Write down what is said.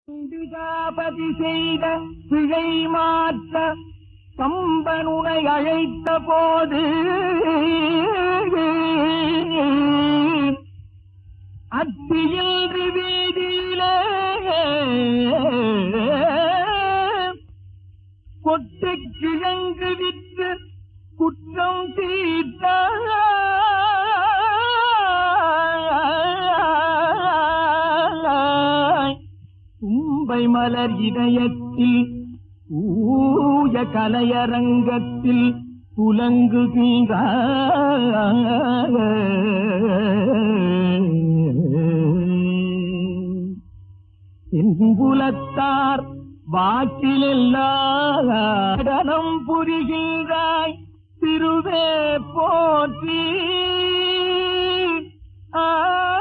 சண்டிகாபதி செய்த பிழை மாற்ற கம்பனுனை அழைத்த போது அத்தியில் வீதியிலே கொட்டு கிழங்கு விற்று குற்றம் தீர்த்தாய் தும்பை மலர் இதயத்தில் ஊய கலையரங்கத்தில் புலங்குகின்றார் என்புலத்தார் வாக்கிலெல்லாம் புரிகின்றாய் திருவே போற்றி ஆ